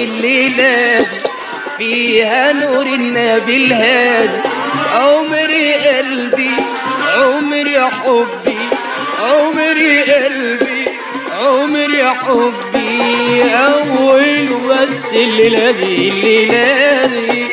الليلة دي فيها نور النبي الهادي عمري قلبي عمري حبي عمري قلبي عمري حبي أول بس الليلة دي الليلة دي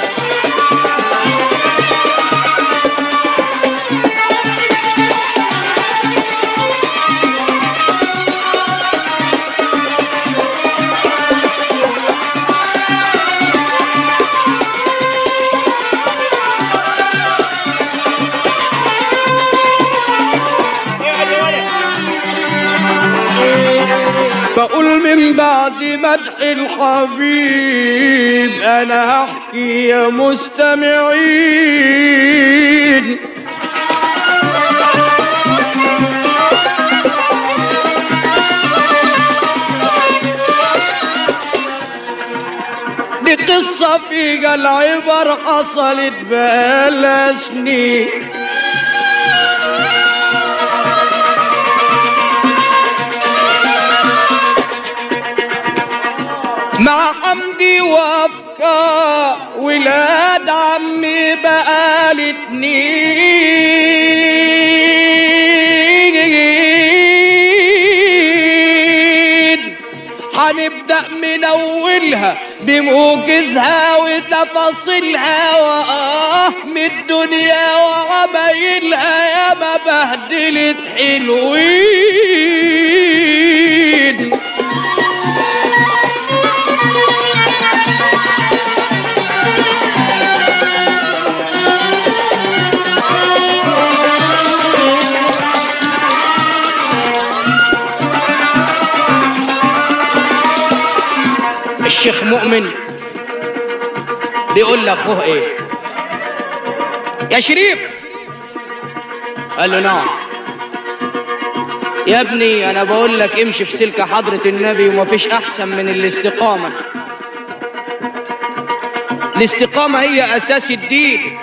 بقول من بعد مدح الحبيب انا هحكي يا مستمعين دي قصة فيها العبر حصلت بقالها سنين مع حمدي وافكار ولاد عمي بقى الاتنين هنبدأ من أولها بموجزها وتفاصيلها وآه من الدنيا وعمايلها يا ما بهدلت حلوين الشيخ مؤمن بيقول لاخوه ايه يا شريف قال له نعم يا ابني انا بقول لك امشي في سلك حضرة النبي ومفيش احسن من الاستقامة الاستقامة هي اساس الدين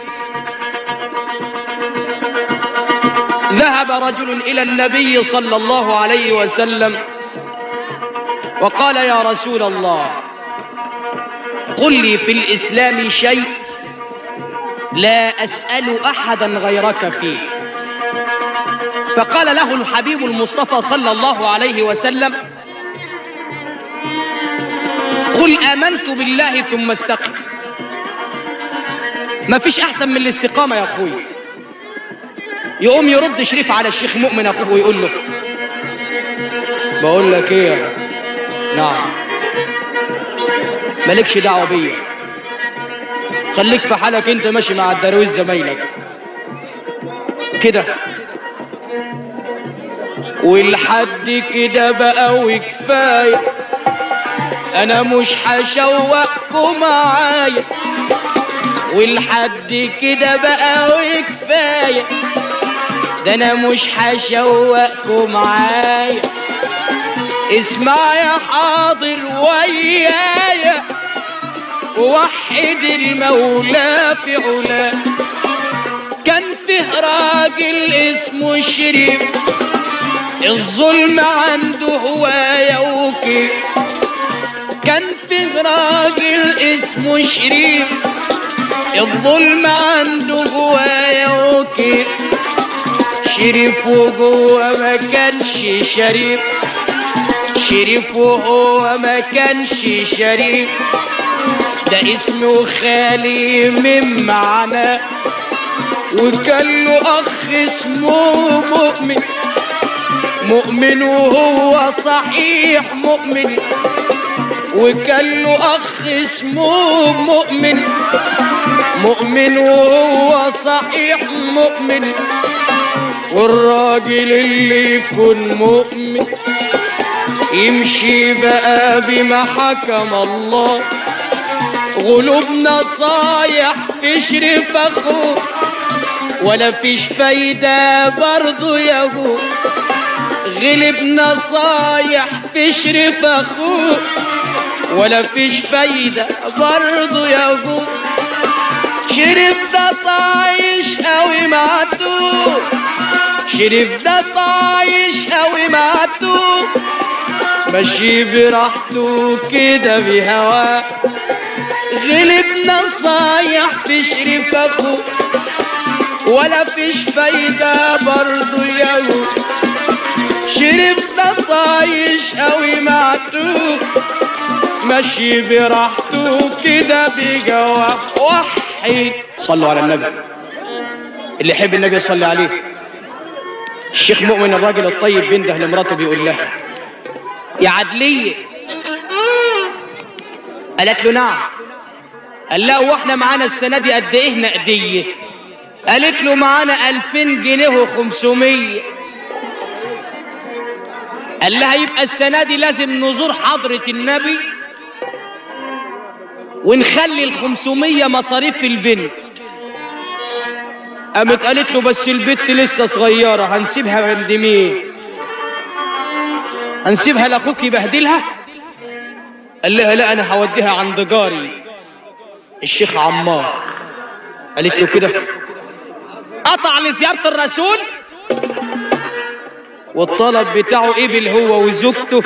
ذهب رجل الى النبي صلى الله عليه وسلم وقال يا رسول الله قل لي في الإسلام شيء لا أسأل أحدا غيرك فيه فقال له الحبيب المصطفى صلى الله عليه وسلم قل آمنت بالله ثم استقم ما فيش أحسن من الاستقامة يا أخوي يقوم يرد شريف على الشيخ مؤمن أخوه ويقول له بقول لك ايه نعم مالكش دعوه بيا خليك في حالك انت ماشي مع الدرويش زمايلك كده والحد كده بقى وكفايه انا مش هشوقكم معايا والحد كده بقى وكفايه ده انا مش هشوقكم معايا اسمع يا حاضر ويايا ووحد المولى في علاه كان فيه راجل اسمه شريف الظلم عنده هواية وكيف كان فيه راجل اسمه شريف الظلم عنده هواية وكيف شريف وجوه ما كانش شريف شريف وهو ما كانش شريف ده اسمه خالي من معنى وكان له اخ اسمه مؤمن مؤمن وهو صحيح مؤمن وكان له اخ اسمه مؤمن مؤمن وهو صحيح مؤمن والراجل اللي يكون مؤمن يمشي بقى بما حكم الله غلوبنا صايح تشرف اخوه ولا فيش فايدة برضو يهو غلبنا صايح تشرف اخوه ولا فيش فايدة برضو يهو شرف ده طايش قوي معدوم شرف ده طايش قوي معدوم ماشي براحته كده بهواه غلب نصايح في شريف اخوه ولا فيش فايدة برضو ياهو شرب نصايش قوي معتوه ماشي براحته كده بجواه وحي صلوا على النبي اللي يحب النبي يصلي عليه الشيخ مؤمن الراجل الطيب بينده لمراته بيقول لها يا عدلية قالت له نعم قال لا واحنا معانا السنة دي قد ايه نقدية قالت له معانا ألفين جنيه وخمسمية قال لها يبقى السنة دي لازم نزور حضرة النبي ونخلي الخمسمية مصاريف البنت قامت قالت له بس البنت لسه صغيرة هنسيبها عند مين هنسيبها لاخوك يبهدلها قال لها لا انا هوديها عند جاري الشيخ عمار قالت له كده قطع لزيارة الرسول والطلب بتاعه قبل هو وزوجته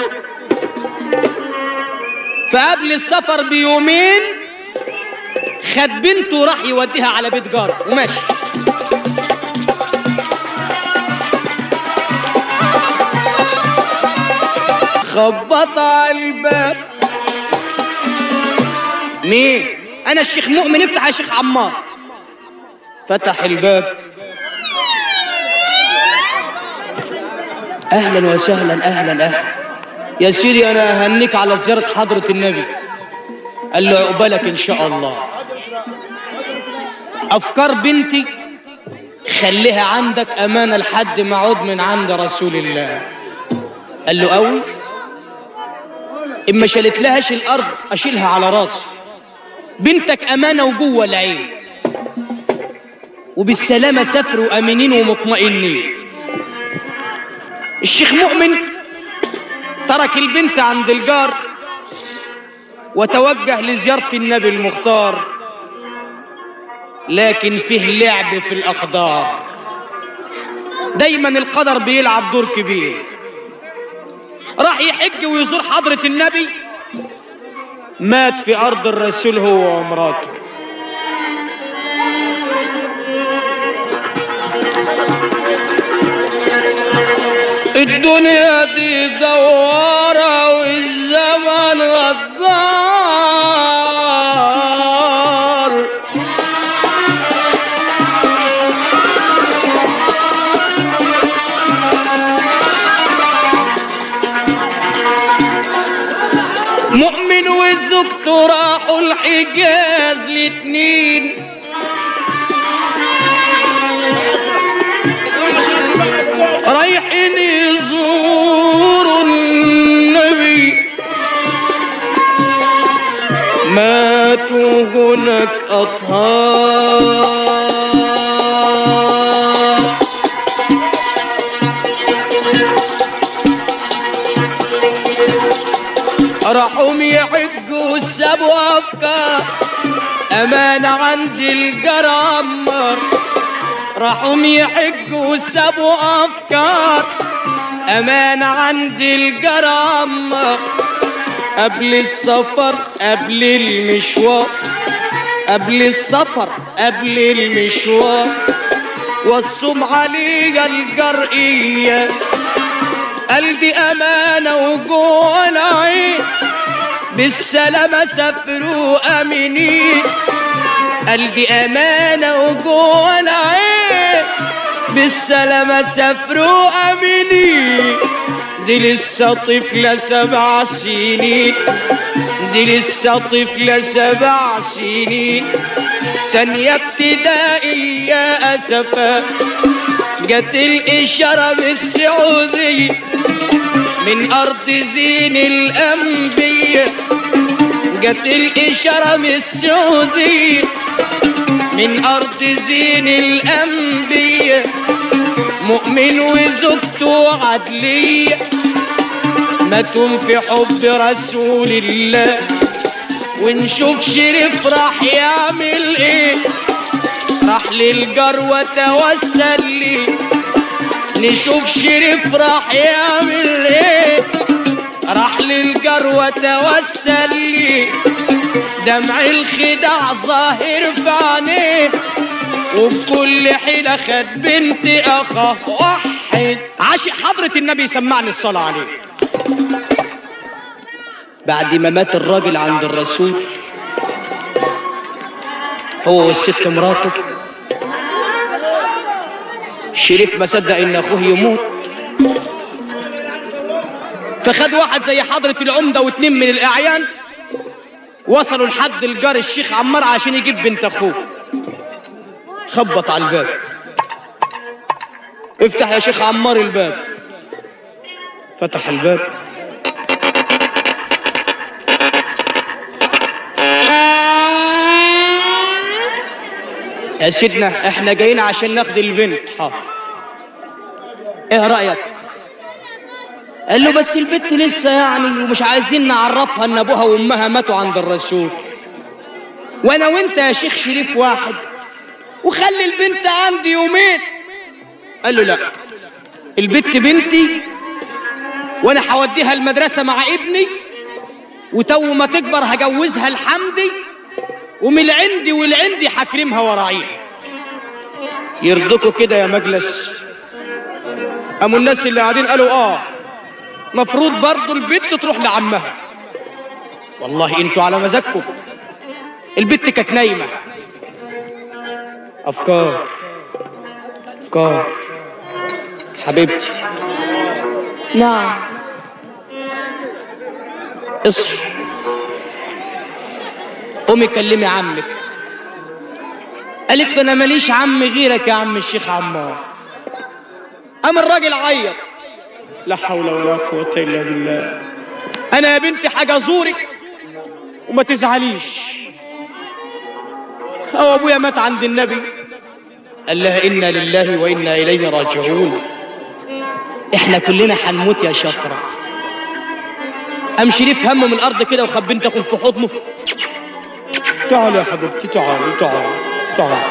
فقبل السفر بيومين خد بنته وراح يوديها على بيت جاره وماشي خبط على الباب مين انا الشيخ مؤمن افتح يا شيخ عمار فتح الباب اهلا وسهلا اهلا اهلا يا سيدي انا اهنيك على زياره حضره النبي قال له عقبالك ان شاء الله افكار بنتي خليها عندك امانه لحد ما اعود من عند رسول الله قال له قوي اما شالت لهاش الارض اشيلها على راسي بنتك امانه وجوه العين وبالسلامه سافروا امنين ومطمئنين الشيخ مؤمن ترك البنت عند الجار وتوجه لزيارة النبي المختار لكن فيه لعب في الأقدار دايما القدر بيلعب دور كبير راح يحج ويزور حضرة النبي مات في أرض الرسول هو ومراته الدنيا دي دوارة والزمن غدار مؤمن وزوجته راحوا الحجاز الاتنين رايحين يزوروا النبي ماتوا هناك أطهار راحوا يحجوا سابوا أفكار أمانة عند الجرامر راحوا يحجوا سابوا أفكار أمانة عند الجرامر قبل السفر قبل المشوار قبل السفر قبل المشوار والصوم عليا الجرئية قلبي أمانة وجوه العين بالسلامة سافروا أمنين قلبي أمانة وجوه العين بالسلامة سافروا أمنين دي لسه طفلة سبع سنين دي لسه طفلة سبع سنين تانية ابتدائي يا أسفا جت الإشارة بالسعودية من أرض زين الأنبياء جت الإشارة من السعودية من أرض زين الأنبياء مؤمن وزوجته عدلية ماتوا في حب رسول الله ونشوف شريف راح يعمل ايه راح للجار وتوسل لي نشوف شريف راح يعمل ايه راح للجروة توسل لي دمع الخداع ظاهر في عينيه وبكل حيلة خد بنت أخاه وحد عاشق حضرة النبي سمعني الصلاة عليه بعد ما مات الراجل عند الرسول هو والست مراته شريف ما صدق ان اخوه يموت فخد واحد زي حضرة العمدة واتنين من الأعيان وصلوا لحد الجار الشيخ عمار عشان يجيب بنت أخوه خبط على الباب افتح يا شيخ عمار الباب فتح الباب يا سيدنا احنا جايين عشان ناخد البنت حاضر ايه رأيك قال له بس البنت لسه يعني ومش عايزين نعرفها ان ابوها وامها ماتوا عند الرسول وانا وانت يا شيخ شريف واحد وخلي البنت عندي يومين قال له لا البنت بنتي وانا هوديها المدرسه مع ابني وتو ما تكبر هجوزها لحمدي ومن عندي والعندي هكرمها وراعيها يرضكوا كده يا مجلس قاموا الناس اللي قاعدين قالوا اه مفروض برضو البنت تروح لعمها والله انتوا على مزاجكم البنت كانت نايمه افكار افكار حبيبتي نعم اصحي قومي كلمي عمك قالت له انا ماليش عم غيرك يا عم الشيخ عمار قام الراجل عيط لا حول ولا قوة إلا بالله أنا يا بنتي حاجة أزورك وما تزعليش أو أبويا مات عند النبي قال لها إنا لله وإنا إليه راجعون إحنا كلنا هنموت يا شطرة قام شريف همه من الأرض كده وخد بنت أخوه في حضنه تعالي يا حبيبتي تعالي تعالي تعالي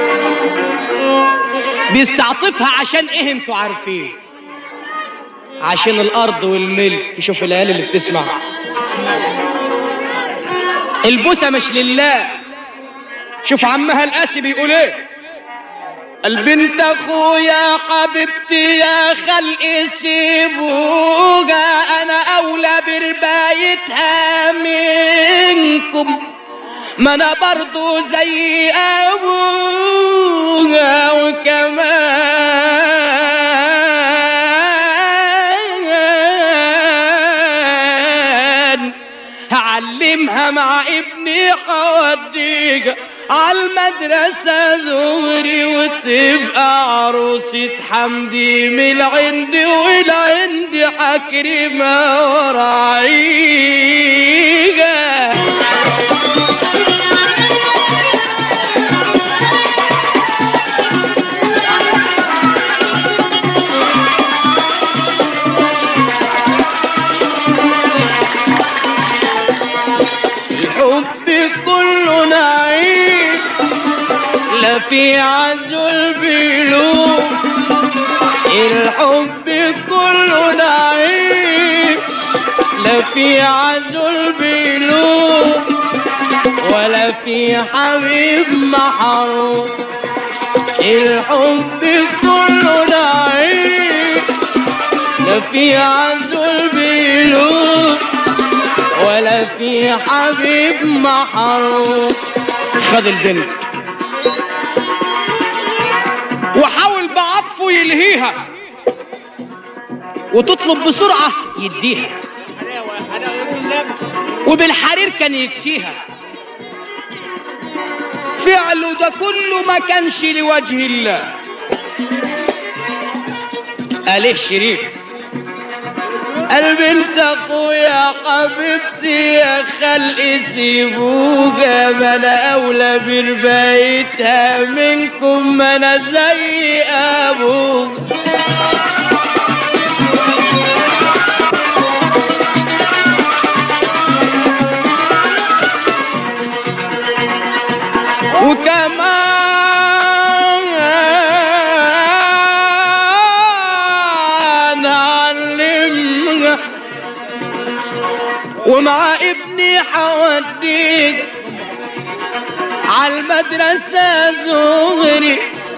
بيستعطفها عشان إيه أنتوا عارفين عشان الارض والملك شوف العيال اللي بتسمع البوسه مش لله شوف عمها القاسي بيقول ايه البنت اخويا حبيبتي يا خلق سيبوها انا اولى بربايتها منكم ما انا برضو زي ابوها وكمان هعلمها مع ابني حوديها عالمدرسة ذوري وتبقى عروسة حمدي من العند والعند حكرمة وراعيها الحب كله نعيم لا في عزل بيلوم الحب كله نعيم لا في عزل بيلوم ولا في حبيب محروم الحب كله نعيم لا في عزل بيلوم ولا في حبيب محروم خد البنت وحاول بعطفه يلهيها وتطلب بسرعة يديها وبالحرير كان يكسيها فعله ده كله ما كانش لوجه الله قاله شريف البنت اخويا حبيبتي يا خلق سيبوها ما انا اولى بربايتها منكم ما انا زي ابوها وكمان علمها ومع ابني حوديك عالمدرسة دغري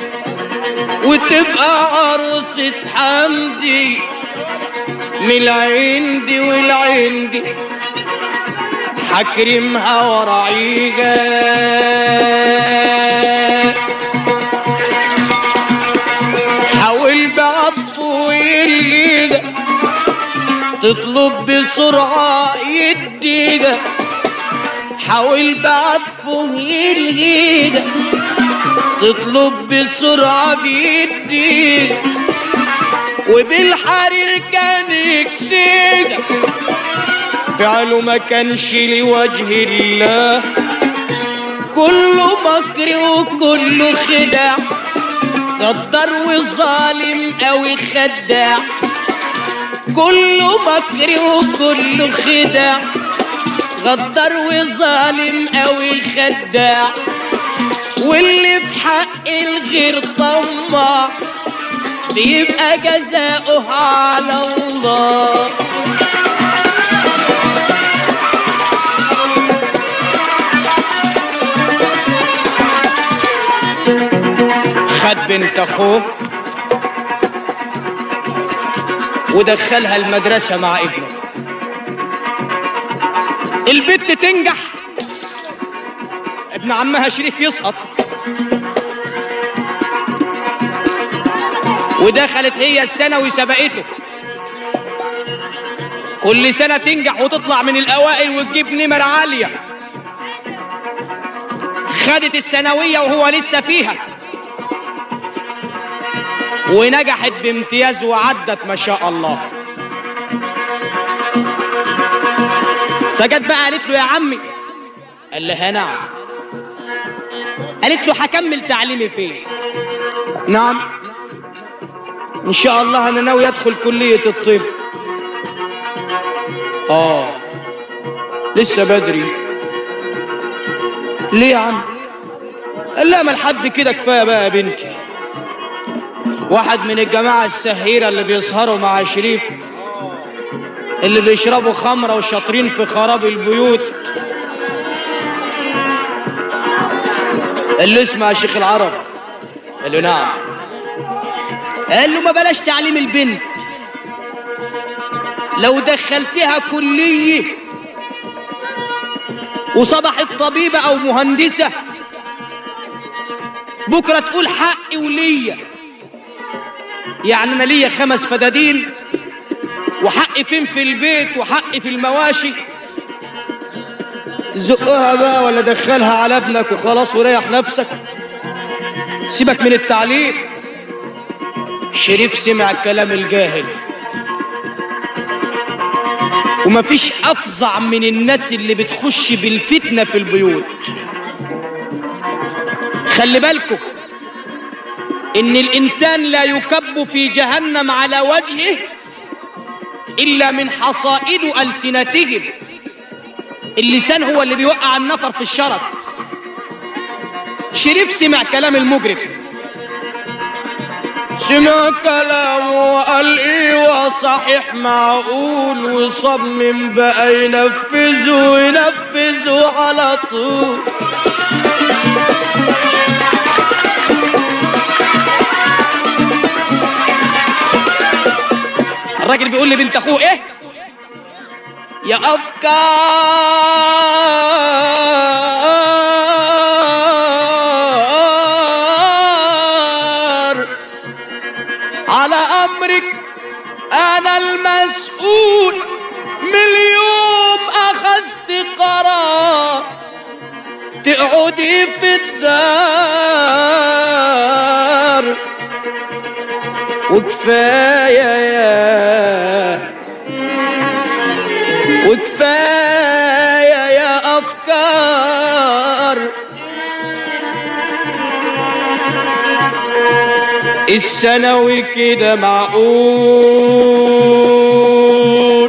وتبقى عروسة حمدي من العندي والعندي حكرمها وراعيها حاول بعطف ويلقيها تطلب بسرعة يديها حاول بعطفه يلقيها تطلب بسرعة بيديها وبالحرير كان يكسيها فعله ما كانش لوجه الله كله مكر وكله خداع غدر وظالم قوي خداع كله مكر وكله خداع غدر وظالم قوي خداع واللي في حق الغير طماع بيبقى جزاؤه على الله خد بنت اخوه ودخلها المدرسة مع ابنه البت تنجح ابن عمها شريف يسقط ودخلت هي الثانوي سبقته كل سنة تنجح وتطلع من الأوائل وتجيب نمر عالية خدت الثانوية وهو لسه فيها ونجحت بامتياز وعدت ما شاء الله فجت بقى قالت له يا عمي قال لها نعم قالت له هكمل تعليمي فين نعم ان شاء الله انا ناوي ادخل كلية الطب اه لسه بدري ليه يا عم قال لا ما لحد كده كفايه بقى يا بنتي واحد من الجماعة السهيرة اللي بيسهروا مع شريف اللي بيشربوا خمرة وشاطرين في خراب البيوت اللي اسمها شيخ العرب قال له نعم قال له ما بلاش تعليم البنت لو دخلتها كلية وصبحت طبيبة أو مهندسة بكرة تقول حقي وليا يعني أنا ليا خمس فدادين وحقي فين في البيت وحقي في المواشي زقها بقى ولا دخلها على ابنك وخلاص وريح نفسك سيبك من التعليم شريف سمع كلام الجاهل ومفيش افظع من الناس اللي بتخش بالفتنة في البيوت خلي بالكم ان الانسان لا يكب في جهنم على وجهه الا من حصائد السنتهم اللسان هو اللي بيوقع النفر في الشرط شريف سمع كلام المجرم سمع كلامه وقال ايه وصحيح معقول وصمم بقى ينفذه وينفذه على طول الراجل بيقول لي بنت اخوه ايه يا افكار على امرك انا المسؤول من اليوم اخذت قرار تقعدي في الدار وكفايه يا وكفايه يا افكار الثانوي كده معقول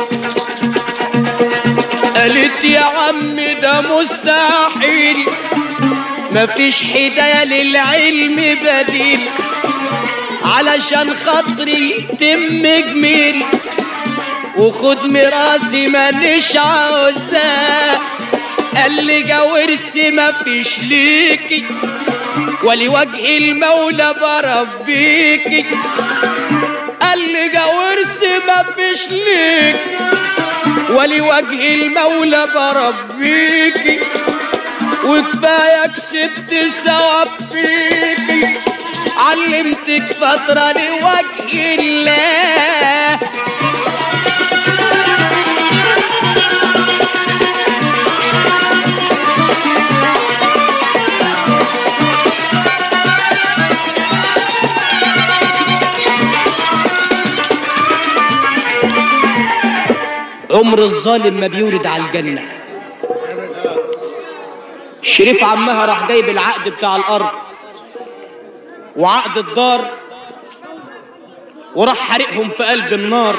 قالت يا عم ده مستحيل مفيش حداية للعلم بديل علشان خاطري تم جميل وخد مراسي مانيش عاوزاه قال لي جاورسي ما فيش ليكي ولوجه المولى بربيكي قال لي جاورسي ما فيش ليك ولوجه المولى بربيكي وكفايه كسبت ثواب فيكي علمتك فترة لوجه الله عمر الظالم ما بيولد على الجنة شريف عمها راح جايب العقد بتاع الأرض وعقد الدار وراح حرقهم في قلب النار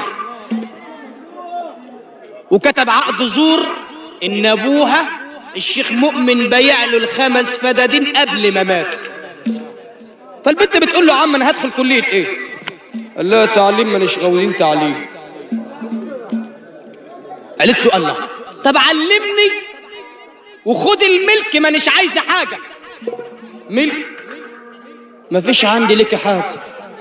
وكتب عقد زور ان ابوها الشيخ مؤمن بيع له الخمس فدادين قبل ما ماتوا فالبنت بتقول له عم انا هدخل كليه ايه قال لها تعليم مانيش غاويين تعليم قالت له الله طب علمني وخد الملك مانيش عايزه حاجه ملك مفيش عندي لك حاجه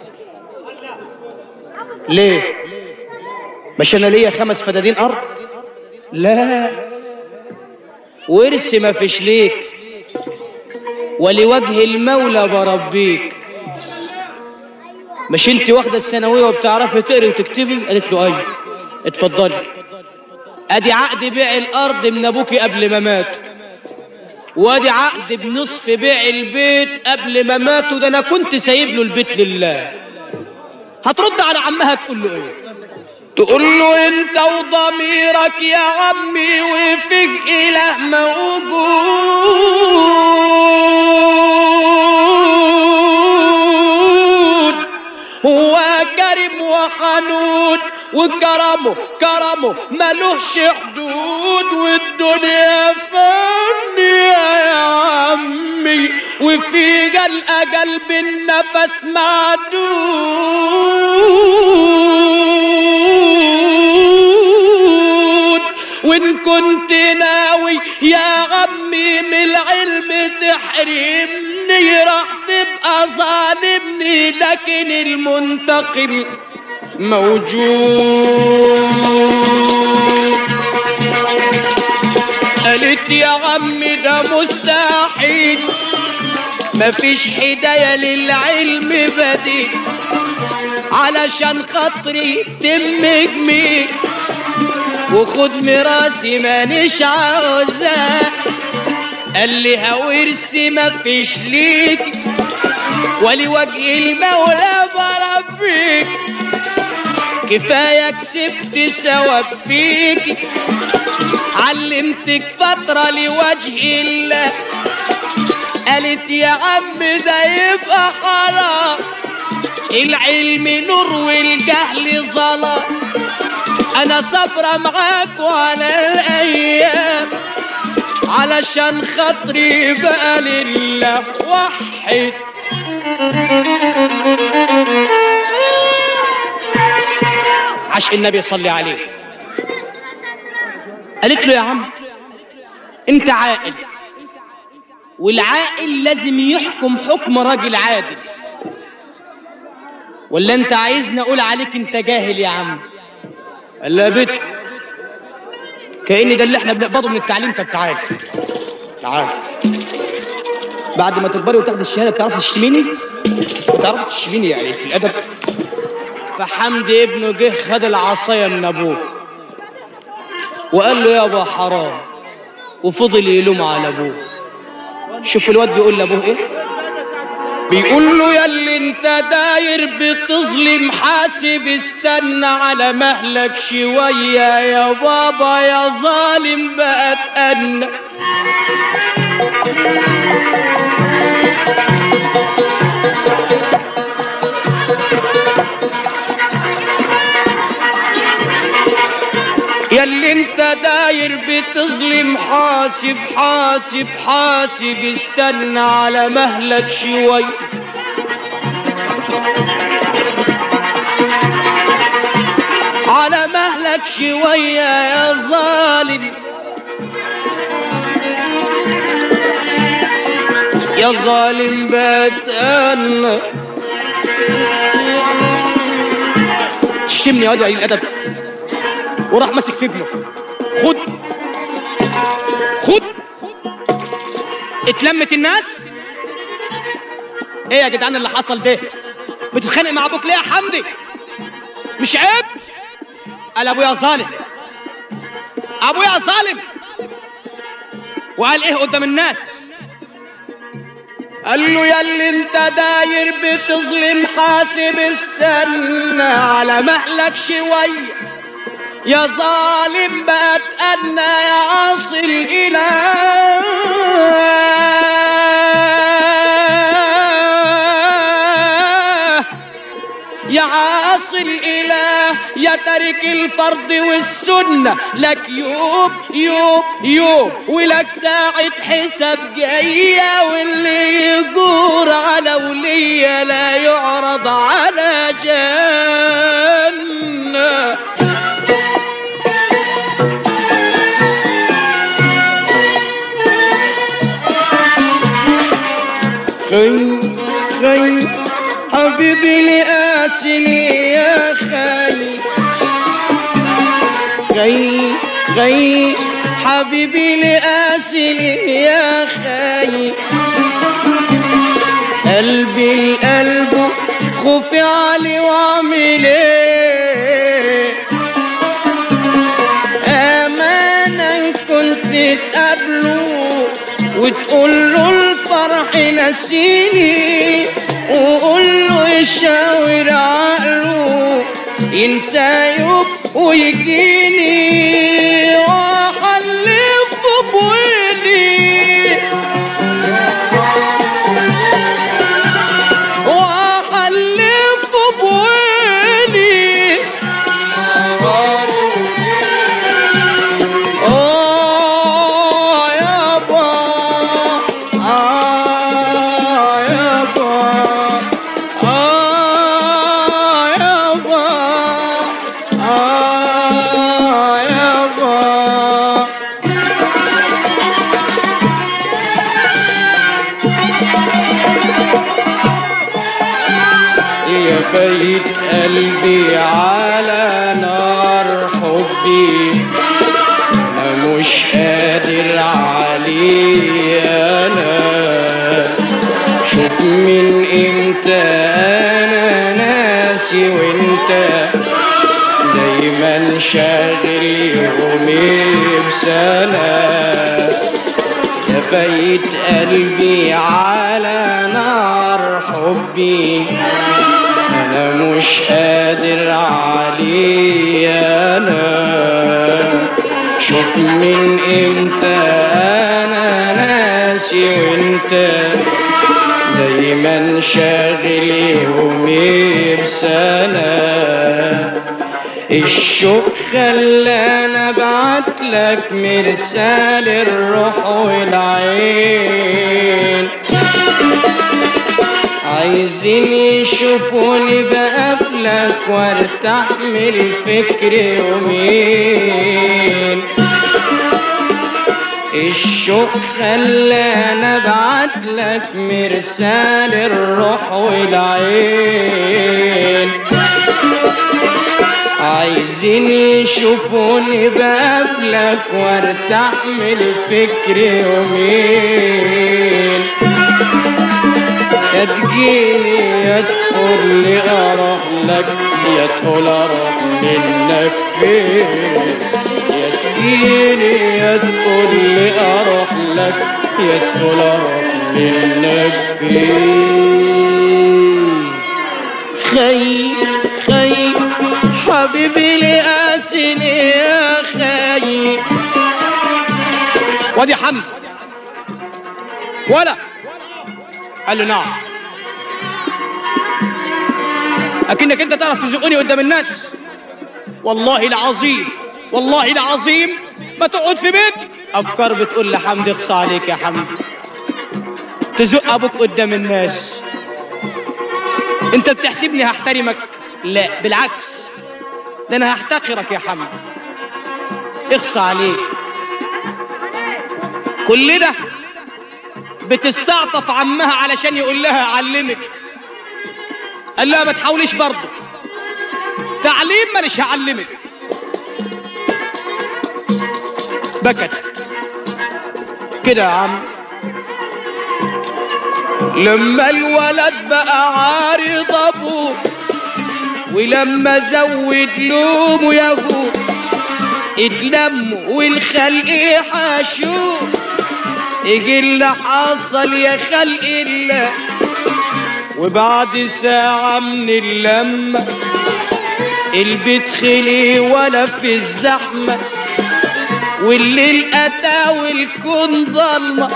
ليه مش انا ليا خمس فدادين ارض لا ورث ما فيش ليك ولوجه المولى بربيك مش انت واخده الثانويه وبتعرفي تقري وتكتبي قالت له ايوه اتفضلي ادي عقد بيع الارض من ابوكي قبل ما مات وادي عقد بنصف بيع البيت قبل ما ماتوا ده انا كنت سايب له البيت لله هترد على عمها تقول له ايه تقول له انت وضميرك يا عمي وفيك اله موجود هو كريم وحنون وكرمه كرمه ملوش حدود والدنيا فانية يا عمي وفي الأجل بالنفس معدود وإن كنت ناوي يا عمي من العلم تحرمني راح تبقى ظالمني لكن المنتقم موجود قالت يا عم ده مستحيل مفيش حداية للعلم بديل علشان خاطري تم جميل وخد مراسي مانيش عاوزاه قال لي هورثي مفيش ليك ولوجه المولى بربيك كفاية كسبت ثواب فيك علمتك فترة لوجه الله قالت يا عم ده يبقى حرام العلم نور والجهل ظلام انا صبرة معاك وعلى الايام علشان خاطري بقى لله وحد عشان النبي صلي عليه قالت له يا عم انت عاقل والعاقل لازم يحكم حكم راجل عادل ولا انت عايزني اقول عليك انت جاهل يا عم قال لا بت كأن ده اللي احنا بنقبضه من التعليم طب تعال تعال بعد ما تكبري وتاخدي الشهاده بتعرفي تشتميني بتعرفي تشتميني يعني في الادب فحمدي ابنه جه خد العصايه من ابوه وقال له يابا حرام وفضل يلوم على ابوه شوف الواد بيقول لابوه ايه بيقول له يا اللي انت داير بتظلم حاسب استنى على مهلك شوية يا بابا يا ظالم بقى اتأنى يا اللي انت داير بتظلم حاسب حاسب حاسب استنى على مهلك شوي على على مهلك شوية يا ظالم يا ظالم بتأنى تشتمني يا واد يا قليل الأدب وراح ماسك في ابنه خد خد اتلمت الناس ايه يا جدعان اللي حصل ده بتتخانق مع ابوك ليه يا حمدي مش عيب قال ابويا ظالم ابويا ظالم وقال ايه قدام الناس قال له يا اللي انت داير بتظلم حاسب استنى على مهلك شويه يا ظالم بقى تأنى يا عاصي الإله يا عاصي الإله يا تارك الفرض والسنة لك يوم يوم يوم ولك ساعة حساب جاية واللي يجور على ولية لا يعرض على جنة خي خي حبيبي لقاسني يا خي خي خي حبيبي لقاسني يا خي قلبي القلب خوفي علي واعمل ايه امانا كنت تقابله وتقول له الفرح نسيني وقول له يشاور عقله ينسى يوم ويجيني واحلف بويلي واحلف بويلي آه يابا آه يابا آه يابا آه يابا يا فايت قلبي على نار حبي انا مش قادر عليه انا شوف من امتى انا ناسي وانت دايما شاغل يومي بسنة يا فايت قلبي على نار حبي انا مش قادر عليه انا شوف من امتى انا ناسي وانت دايما شاغل يومي بسنة الشوق خلانا ابعت لك مرسال الروح والعين عايزين يشوفوني بقابلك وارتاح من الفكر يومين الشوق خلانا ابعت لك مرسال الروح والعين عايزين يشوفوني بقابلك وارتاح من الفكر يومين يا تجيني يا تقول لي اروح لك يا تقول اروح منك فين يا تجيني يا تقول لي اروح لك يا تقول اروح منك فين خي خي حبيبي لقاسني يا خي وادي حمد ولا قال له نعم اكنك انت تعرف تزقني قدام الناس والله العظيم والله العظيم ما تقعد في بيتي افكار بتقول لحمدي اخصى عليك يا حمدي تزق ابوك قدام الناس انت بتحسبني هحترمك لا بالعكس ده انا هحتقرك يا حمد اخصى عليك كل ده بتستعطف عمها علشان يقول لها اعلمك قال لها ما تحاوليش برضه تعليم مانيش هعلمك بكت كده يا عم لما الولد بقى عارض ابوه ولما زود لومه يا ابوه اتلموا والخلق حاشوه ايه اللي حصل يا خلق الله وبعد ساعة من اللمة البيت خلي ولا في الزحمة والليل أتى والكون ضلمة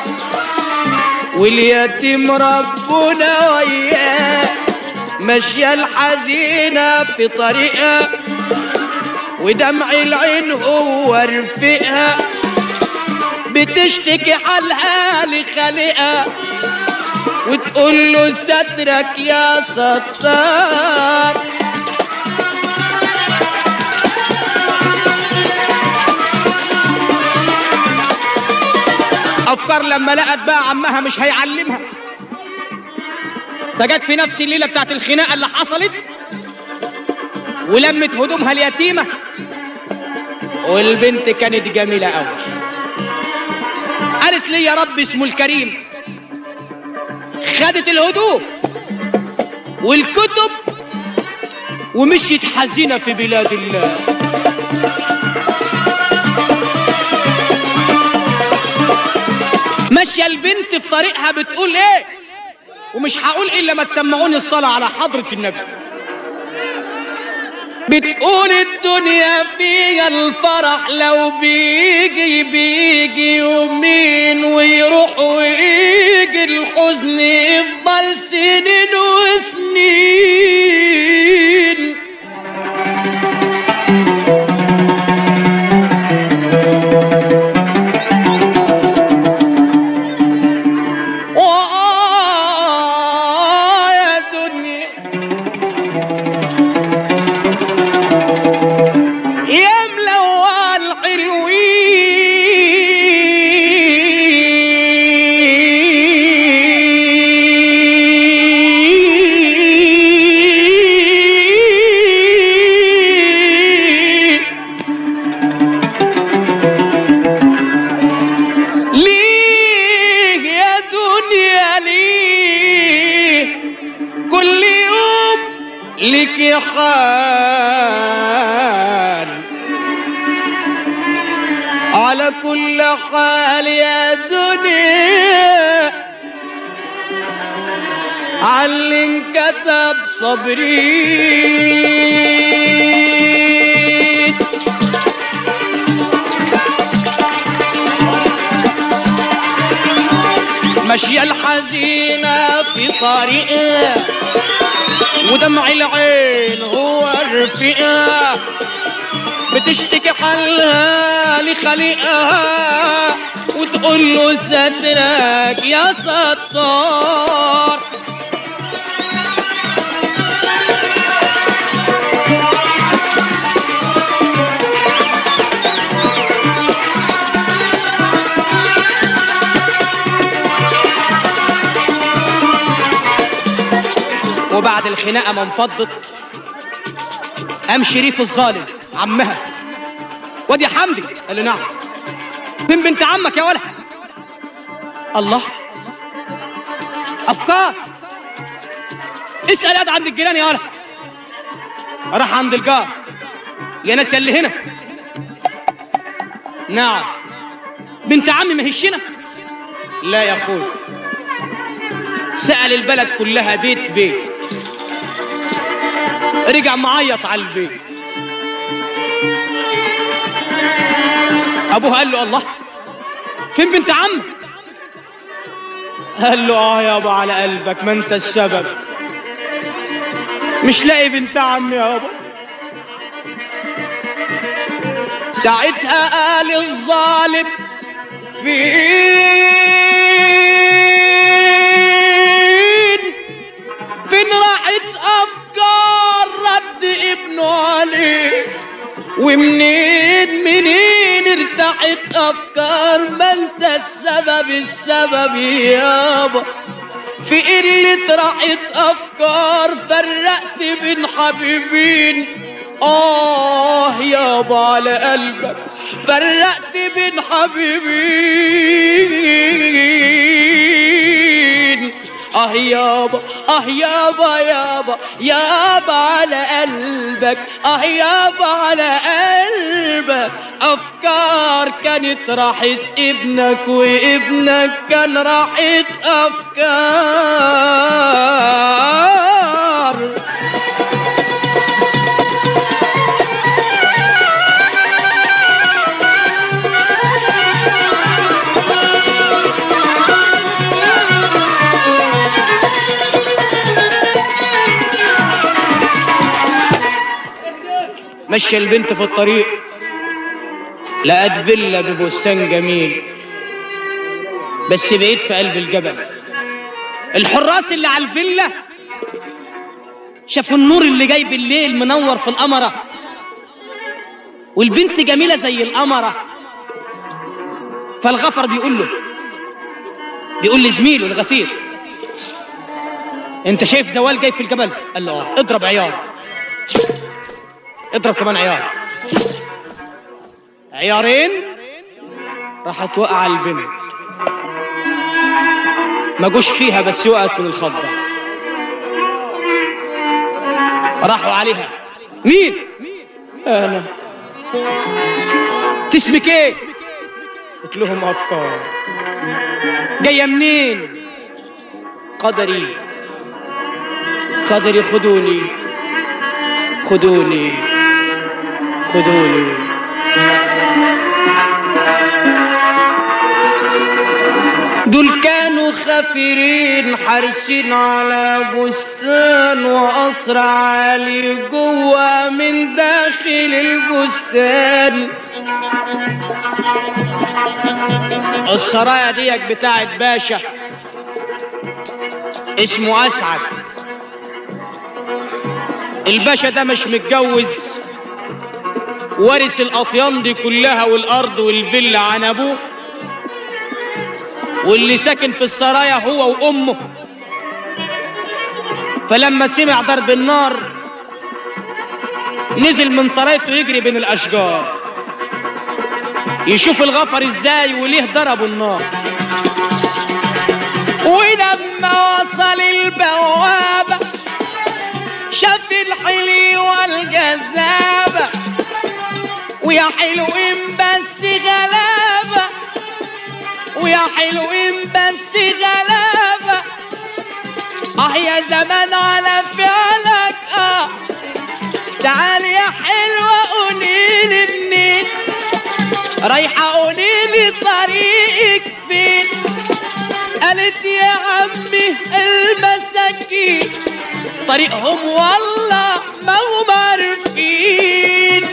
واليتيم ربنا وياه ماشية الحزينة في طريقها ودمع العين هو رفيقها بتشتكي حالها لخالقها وتقول له سترك يا ستار افكار لما لقت بقى عمها مش هيعلمها فجت في نفس الليله بتاعت الخناقه اللي حصلت ولمت هدومها اليتيمه والبنت كانت جميله قوي قالت لي يا رب اسمه الكريم خدت الهدوم والكتب ومشيت حزينه في بلاد الله ماشيه البنت في طريقها بتقول ايه ومش هقول الا ما تسمعوني الصلاه على حضره النبي بتقول الدنيا فيها الفرح لو بيجي بيجي يومين ويروح ويجي الحزن يفضل سنين وسنين وآه يا دنيا يا ملوى الحلوين ليه يا دنيا ليه كل يوم لك حال على كل حال يا دنيا علي انكتب صبري ماشية الحزينة في طريقها ودمع العين هو رفيقها بتشتكي حالها لخليقها وتقول له سترك يا ستار وبعد الخناقه ما انفضت قام شريف الظالم عمها وادي حمدي قال له نعم فين بنت عمك يا ولد الله افكار اسال ياد عند الجيران يا ولد راح عند الجار يا ناس يا اللي هنا نعم بنت عمي ما هيش هنا لا يا اخوي سأل البلد كلها بيت بيت رجع معيط على البيت ابوه قال له الله فين بنت عم قال له اه يابا على قلبك ما انت السبب مش لاقي بنت عم يابا ساعتها قال الظالم فين فين راحت افكار رد ابنه عليه ومنين منين ارتحت افكار ما انت السبب السبب يابا في قلة راحت افكار فرقت بين حبيبين اه يابا على قلبك فرقت بين حبيبين اه يابا اه يابا يابا يابا على قلبك اه يابا على قلبك افكار كانت راحت ابنك وابنك كان راحت افكار مشي البنت في الطريق لقت فيلا ببستان جميل بس بعيد في قلب الجبل الحراس اللي على الفيلا شافوا النور اللي جاي بالليل منور في القمرة والبنت جميلة زي القمرة فالغفر بيقول له بيقول لزميله الغفير انت شايف زوال جاي في الجبل قال له اه اضرب عيار اضرب كمان عيار عيارين راحت وقع البنت ما جوش فيها بس وقعت من الخضة راحوا عليها مين انا تسمك ايه قلت لهم افكار جايه منين قدري قدري خدوني خدوني خدوني دول كانوا خافرين حارسين على بستان وقصر عالي جوا من داخل البستان السرايا ديك بتاعت باشا اسمه اسعد الباشا ده مش متجوز وارث الاطيان دي كلها والارض والفيلا عن ابوه واللي ساكن في السرايا هو وامه فلما سمع ضرب النار نزل من سرايته يجري بين الاشجار يشوف الغفر ازاي وليه ضربوا النار ولما وصل البوابه شاف الحلي والجذابة ويا حلوين بس غلابة ويا حلوين بس غلابة اه يا زمان على فعلك اه تعال يا حلوة قوليلي منين رايحة قوليلي طريقك فين قالت يا عمي المساكين طريقهم والله ما هم عارفين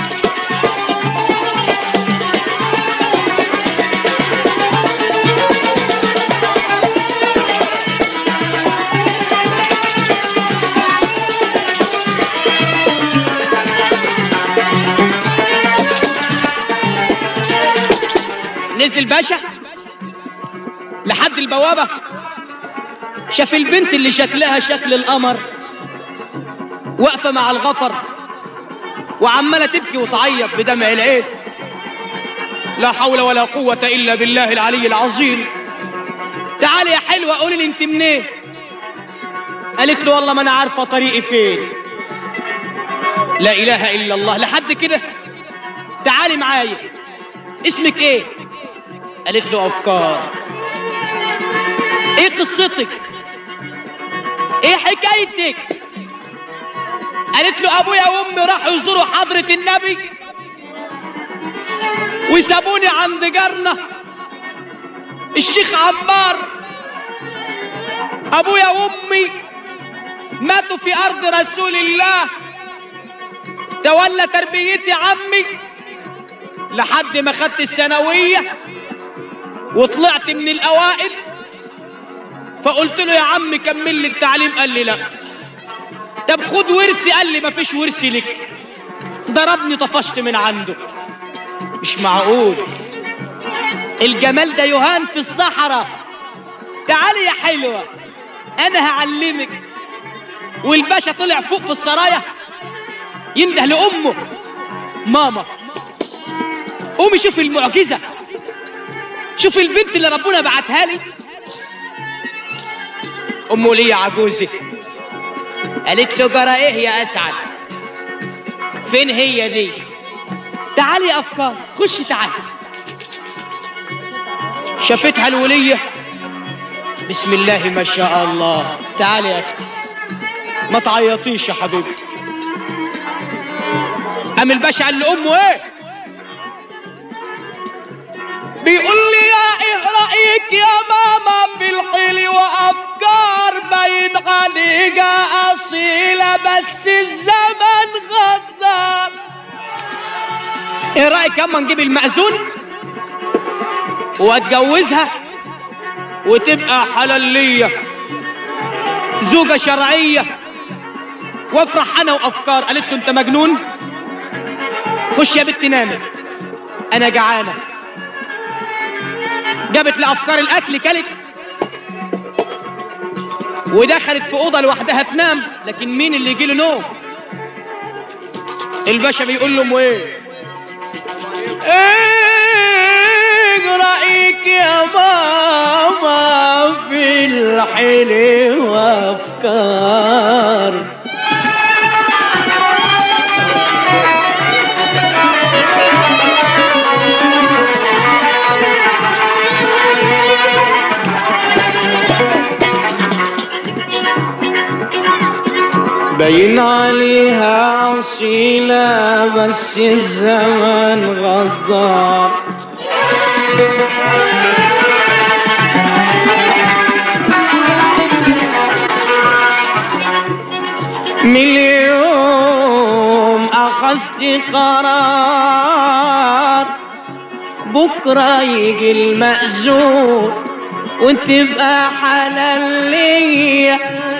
نزل الباشا لحد البوابة شاف البنت اللي شكلها شكل القمر واقفة مع الغفر وعمالة تبكي وتعيط بدمع العين لا حول ولا قوة إلا بالله العلي العظيم تعالي يا حلوة قولي لي انت منين قالت له والله ما انا عارفة طريقي فين لا إله إلا الله لحد كده تعالي معايا اسمك ايه قالت له أفكار ايه قصتك ايه حكايتك قالت له ابويا وامي راحوا يزوروا حضرة النبي وسابوني عند جارنا الشيخ عمار ابويا وامي ماتوا في ارض رسول الله تولى تربيتي عمي لحد ما خدت الثانوية وطلعت من الاوائل فقلت له يا عم كمل لي التعليم قال لي لا طب خد ورثي قال لي مفيش ورثي لك ضربني طفشت من عنده مش معقول الجمال ده يهان في الصحراء تعالي يا حلوة أنا هعلمك والباشا طلع فوق في السرايا ينده لأمه ماما قومي شوفي المعجزة شوفي البنت اللي ربنا بعتها لي أمه ليه يا عجوزة قالت له جرى إيه يا أسعد فين هي دي تعالي يا أفكار خشي تعالي شافتها الولية بسم الله ما شاء الله تعالي يا أختي ما تعيطيش يا حبيبتي قام الباشا قال لأمه إيه بيقول لي يا ايه رايك يا ماما في الحل وافكار باين عليها اصيله بس الزمن غدار ايه رايك اما نجيب المأذون واتجوزها وتبقى حلالية زوجة شرعية وافرح انا وافكار قالت له انت مجنون خش يا بنت نامي انا جعانه جابت لافكار الاكل كلت ودخلت في اوضه لوحدها تنام لكن مين اللي يجي له نوم الباشا بيقول له امه ايه ايه رايك يا ماما في الحلو وافكار باين عليها أصيلة بس الزمن غدار من اليوم أخذت قرار بكرة يجي المأزور وتبقى حلال ليا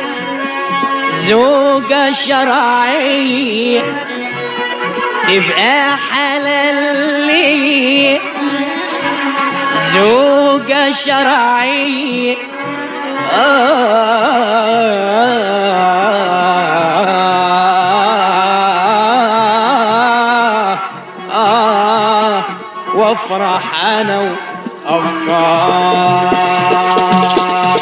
زوجة شرعية تبقى حلال لي زوجة شرعية آه آه وافرح انا وافكار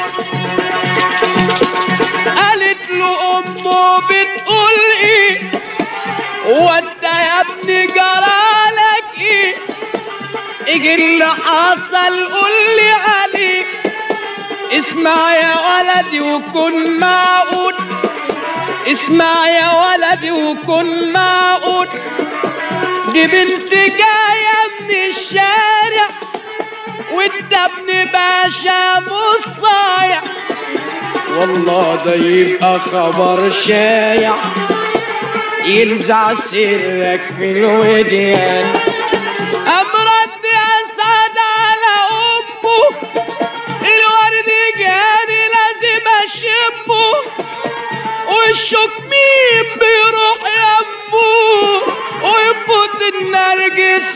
قالت له امه بتقول ايه وانت يا ابني جرالك ايه ايه اللي حصل قول لي عليه اسمع يا ولدي وكن معقول اسمع يا ولدي وكن معقول دي بنت جاية من الشارع وانت ابن باشا مش صايع والله ده يبقى خبر شايع يلزع سرك في الوديان أمرد أسعد على أمه الورد جاني لازم أشمه والشوك مين بيروح يمه ويفوت النرجس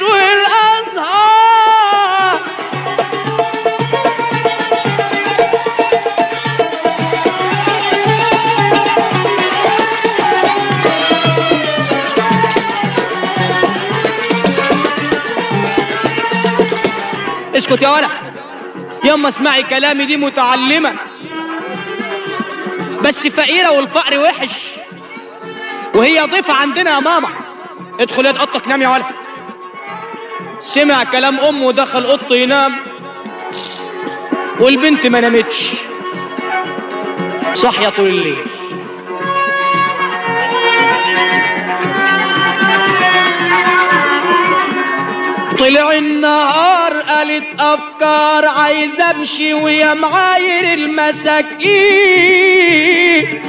والأزهار اسكت يا ولد يما اسمعي كلامي دي متعلمة بس فقيرة والفقر وحش وهي ضيفة عندنا يا ماما ادخل يد اوضتك نام يا ولد سمع كلام امه ودخل اوضته ينام والبنت ما نامتش صاحية طول الليل طلع النهار قالت افكار عايز امشي ويا معاير المساكين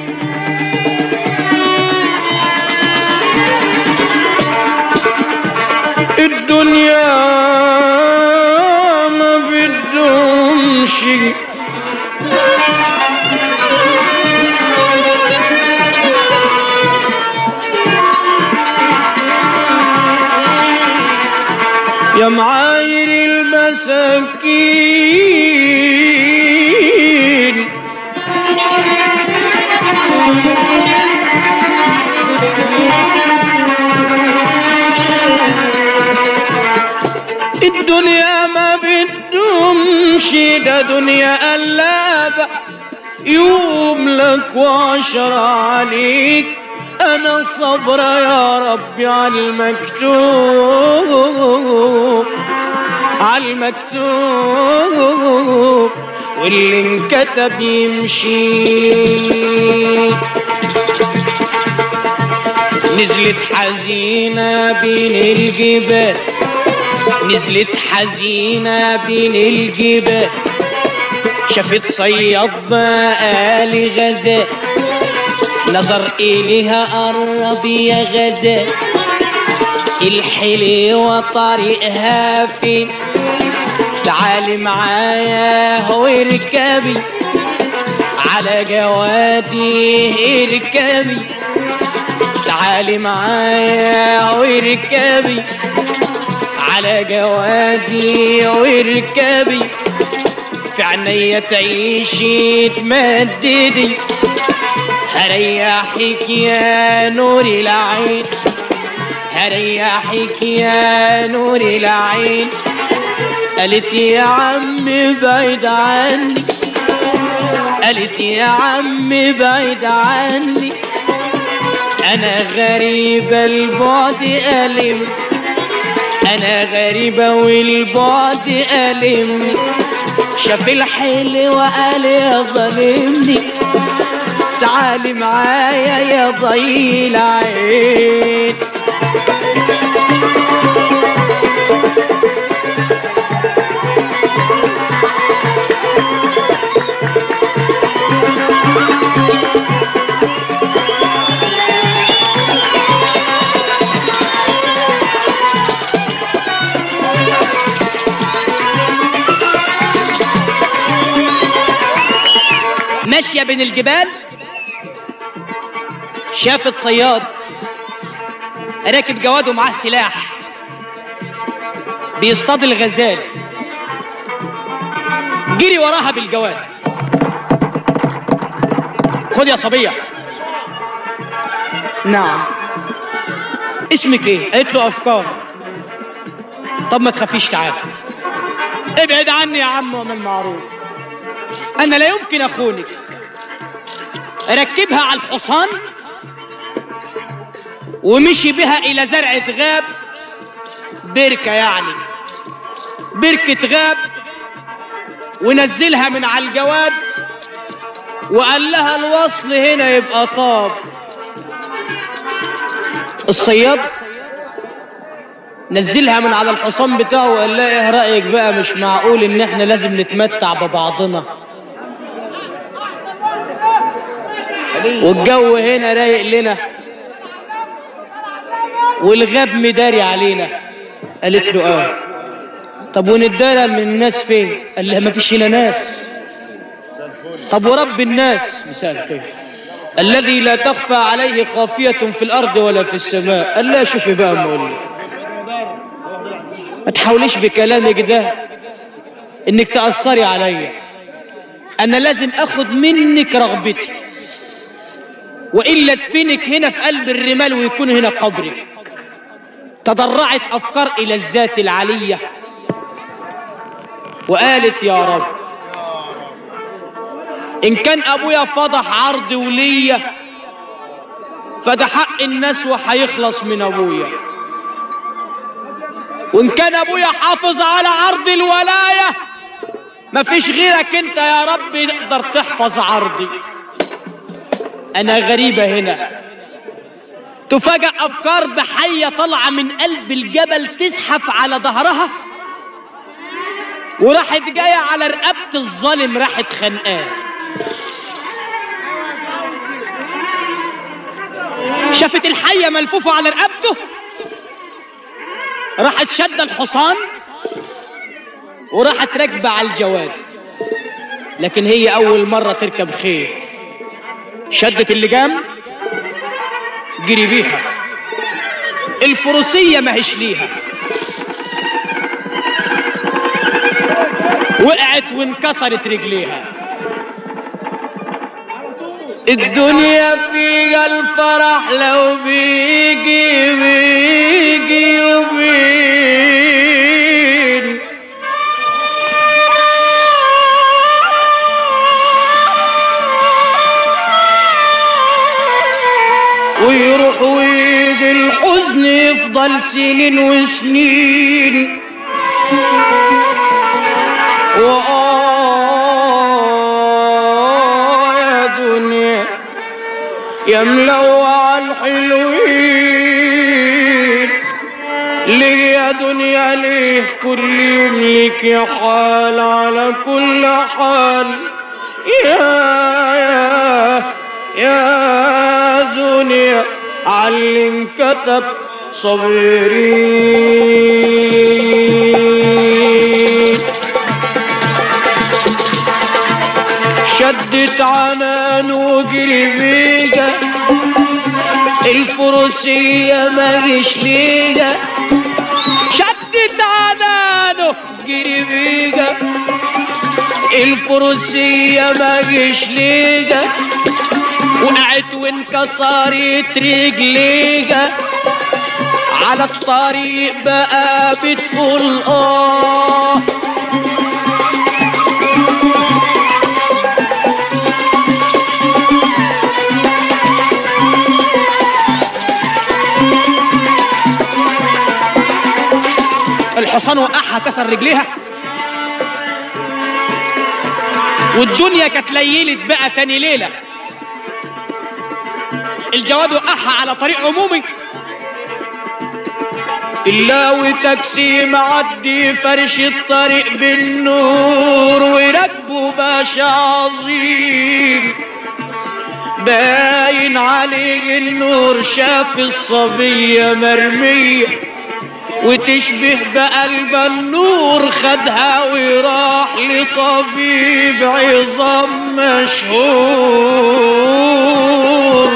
الدنيا ما بدهمش معاير المساكين الدنيا ما بدهمش ده دنيا قلابة يوم لك وعشرة عليك أنا صبرة يا ربي على المكتوب على المكتوب واللي انكتب يمشي نزلت حزينة بين الجبال نزلت حزينة بين الجبال شافت صياد بقالي غزال نظر إليها قرب يا غزال الحلوة طريقها فين تعالي معايا واركبي على جوادي اركبي تعالي معايا واركبي على جوادي واركبي في عينيا تعيشي تمددي هريحك يا نور العين هريحك يا نور العين قالت يا عم بعيد عني قالت يا عم بعيد عني انا غريبة البعد ألم انا غريبة والبعد ألمني شاف الحلو وقال يا ظالمني تعالي معايا يا ضي العين ماشية بين الجبال شافت صياد راكب جواد ومعاه سلاح بيصطاد الغزال جري وراها بالجواد خد يا صبية نعم اسمك ايه قالت له افكار طب ما تخافيش تعالى ابعد عني يا عم ومن معروف انا لا يمكن اخونك ركبها على الحصان ومشي بها الى زرعة غاب بركة يعني بركة غاب ونزلها من على الجواد وقال لها الوصل هنا يبقى طاب الصياد نزلها من على الحصان بتاعه وقال لها ايه رأيك بقى مش معقول ان احنا لازم نتمتع ببعضنا والجو هنا رايق لنا والغاب مداري علينا قالت له اه طب وندارى من الناس فين قال لها ما فيش هنا ناس طب ورب الناس مساء الخير الذي لا تخفى عليه خافية في الأرض ولا في السماء قال لا شوفي بقى مقول ما تحاوليش بكلامك ده انك تأثري عليا انا لازم اخد منك رغبتي وإلا ادفنك هنا في قلب الرمال ويكون هنا قبرك تضرعت أفكار إلى الذات العلية وقالت يا رب إن كان أبويا فضح عرض ولية فده حق الناس وهيخلص من أبويا وإن كان أبويا حافظ على عرض الولاية مفيش غيرك أنت يا رب يقدر تحفظ عرضي أنا غريبة هنا تفاجأ أفكار بحية طالعة من قلب الجبل تزحف على ظهرها وراحت جاية على رقبة الظالم راحت خانقاه شافت الحية ملفوفة على رقبته راحت شد الحصان وراحت راكبة على الجواد لكن هي أول مرة تركب خيل شدت اللجام جري بيها الفروسية ما هيش ليها وقعت وانكسرت رجليها الدنيا فيها الفرح لو بيجي بيجي يومين ويروح ويجي الحزن يفضل سنين وسنين وآه يا دنيا يا ملوع الحلوين ليه يا دنيا ليه كل يوم ليك يا حال على كل حال يا يا يا دنيا علي انكتب صبري شدت عنان وقلبيجا الفروسية ما جيش ليجا شدت عنانه قلبيجا الفروسية ما جيش ليجا وقعت وانكسرت رجليجا على الطريق بقى بتقول اه الحصان وقعها كسر رجليها والدنيا كانت ليلت بقى تاني ليله الجواد وقعها على طريق عمومي إلا وتاكسي معدي فرش الطريق بالنور وراكبه باشا عظيم باين عليه النور شاف الصبية مرمية وتشبه بقلب النور خدها وراح لطبيب عظام مشهور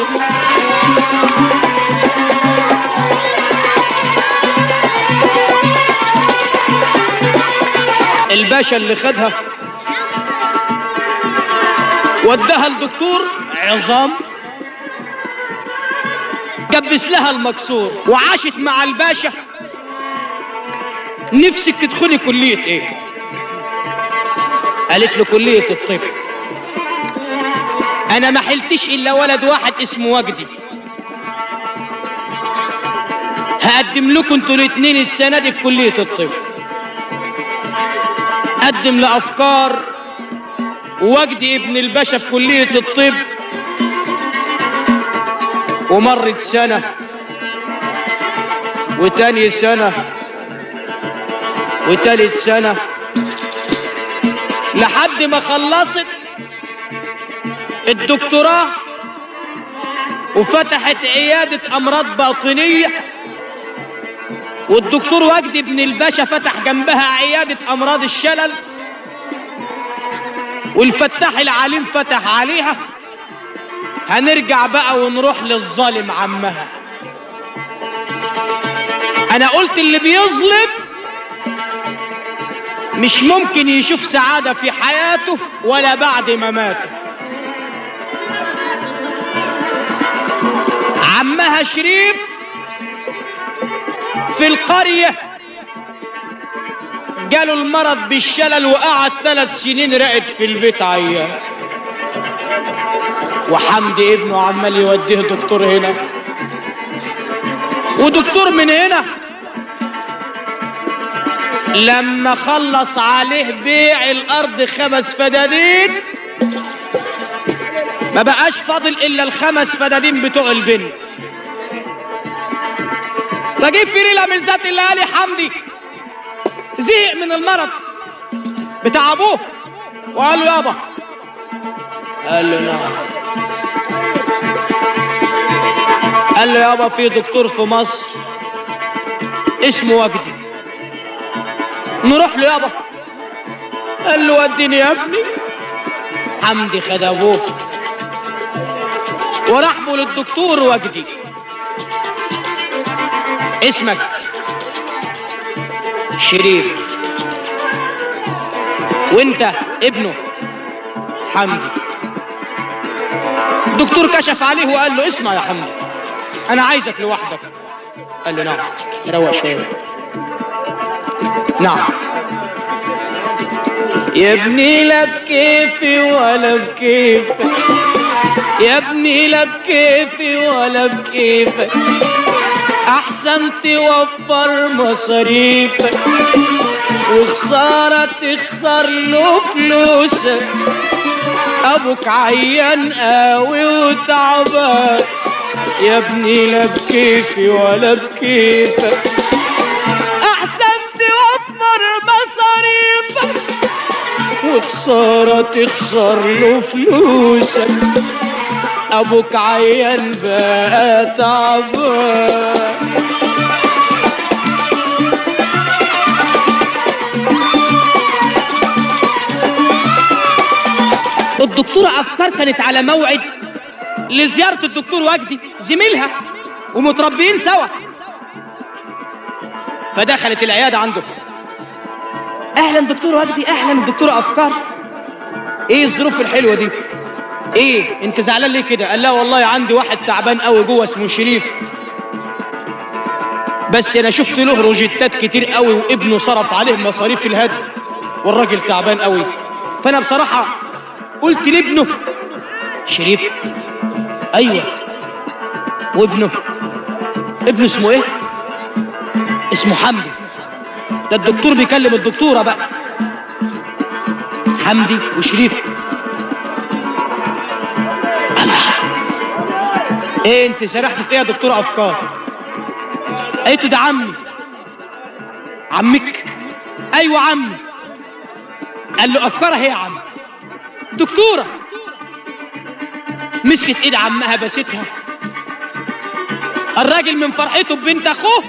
الباشا اللي خدها وداها الدكتور عظام جبس لها المكسور وعاشت مع الباشا نفسك تدخلي كلية ايه قالت له كلية الطب انا ما حلتش الا ولد واحد اسمه وجدي هقدم لكم انتوا الاتنين السنة دي في كلية الطب قدم لأفكار وجدي ابن الباشا في كلية الطب ومرت سنة وتاني سنة وتالت سنة لحد ما خلصت الدكتوراه وفتحت عيادة أمراض باطنية والدكتور وجدي بن الباشا فتح جنبها عيادة أمراض الشلل والفتاح العليم فتح عليها هنرجع بقى ونروح للظالم عمها أنا قلت اللي بيظلم مش ممكن يشوف سعادة في حياته ولا بعد مماته عمها شريف في القرية جاله المرض بالشلل وقعد ثلاث سنين راقد في البيت عيان وحمدي ابنه عمال يوديه دكتور هنا ودكتور من هنا لما خلص عليه بيع الارض خمس فدادين ما بقاش فاضل الا الخمس فدادين بتوع البنت فجيب في ليله من ذات الليالي حمدي زهق من المرض بتاع ابوه وقال له يابا قال له نعم قال له يابا في دكتور في مصر اسمه وجدي نروح له يابا قال له وديني يا ابني حمدي خد ابوه وراح له للدكتور وجدي اسمك شريف وانت ابنه حمدي الدكتور كشف عليه وقال له اسمع يا حمدي انا عايزك لوحدك قال له نعم روق شويه نعم يا ابني لا بكيفي ولا بكيفك يا ابني لا بكيفي ولا بكيفك احسن توفر مصاريفك وخسارة تخسر له فلوسك ابوك عيان قوي وتعبان يا ابني لا بكيفي ولا بكيفك احسن توفر مصاريفك وخسارة تخسر له فلوسك ابوك عيان بقى تعبان الدكتورة أفكار كانت على موعد لزيارة الدكتور وجدي زميلها ومتربيين سوا فدخلت العيادة عنده أهلا دكتور وجدي أهلا الدكتورة أفكار إيه الظروف الحلوة دي إيه أنت زعلان ليه كده قال لا والله عندي واحد تعبان قوي جوه اسمه شريف بس أنا شفت له روجيتات كتير قوي وابنه صرف عليه مصاريف الهد والراجل تعبان قوي فأنا بصراحة قلت لابنه شريف ايوه وابنه ابنه اسمه ايه اسمه حمدي ده الدكتور بيكلم الدكتوره بقى حمدي وشريف الله ايه انت سرحت في ايه يا دكتوره افكار قالت له ده عمي عمك ايوه عمي قال له افكار اهي يا عمي دكتورة مسكت ايد عمها بستها الراجل من فرحته ببنت اخوه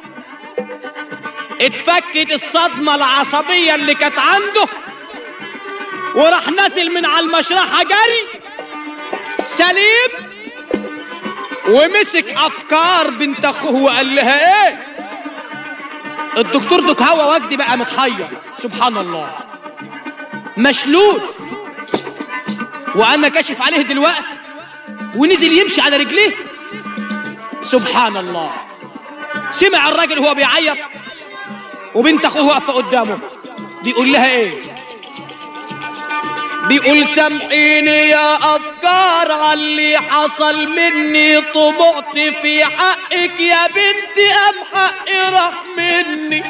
اتفكت الصدمة العصبية اللي كانت عنده وراح نازل من على المشرحة جري سليم ومسك افكار بنت اخوه وقال لها ايه الدكتور دك هوا وجدي بقى متحير سبحان الله مشلول وانا كاشف عليه دلوقتي ونزل يمشي على رجليه سبحان الله سمع الراجل وهو بيعيط وبنت اخوه واقفه قدامه بيقول لها ايه بيقول سامحيني يا افكار على اللي حصل مني طبعت في حقك يا بنتي ام حقي راح مني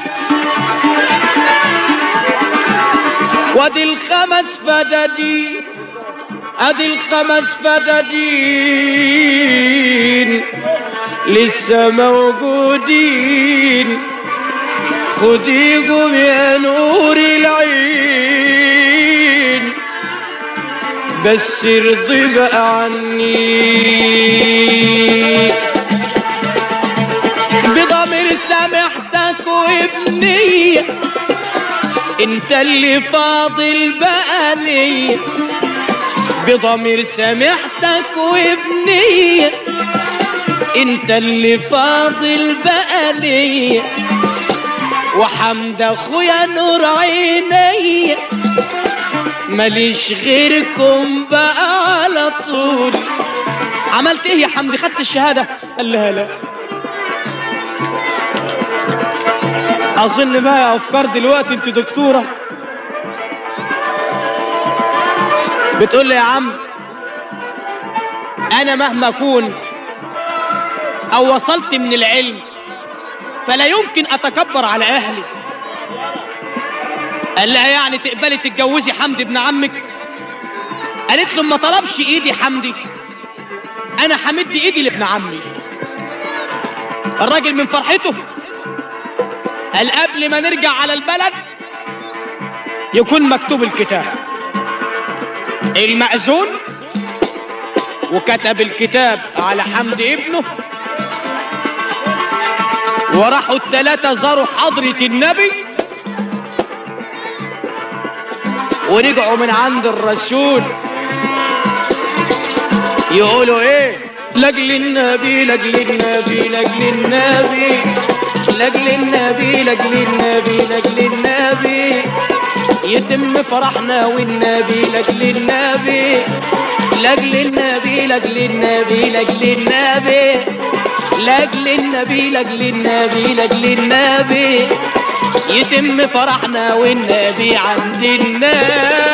وادي الخمس فدادين ادي الخمس فدادين لسه موجودين خديهم يا نور العين بس ارضي بقى عني بضمير سامحتك وابني انت اللي فاضل بقى ليا بضمير سامحتك وابني انت اللي فاضل بقى ليا وحمد اخويا نور عيني ماليش غيركم بقى على طول عملت ايه يا حمدي خدت الشهادة قال لها لا اظن بقى افكار دلوقتي انت دكتورة بتقول لي يا عم انا مهما اكون او وصلت من العلم فلا يمكن اتكبر على اهلي قال لها يعني تقبلي تتجوزي حمدي ابن عمك قالت له ما طلبش ايدي حمدي انا حمد ايدي لابن عمي الراجل من فرحته قال قبل ما نرجع على البلد يكون مكتوب الكتاب المأذون وكتب الكتاب على حمد ابنه وراحوا الثلاثة زاروا حضرة النبي ورجعوا من عند الرسول يقولوا ايه لاجل النبي لاجل النبي لاجل النبي لاجل النبي لاجل النبي لاجل النبي يتم فرحنا والنبي لاجل النبي لاجل النبي لاجل النبي لاجل النبي لاجل النبي لاجل النبي لاجل النبي يتم فرحنا والنبي عند النبي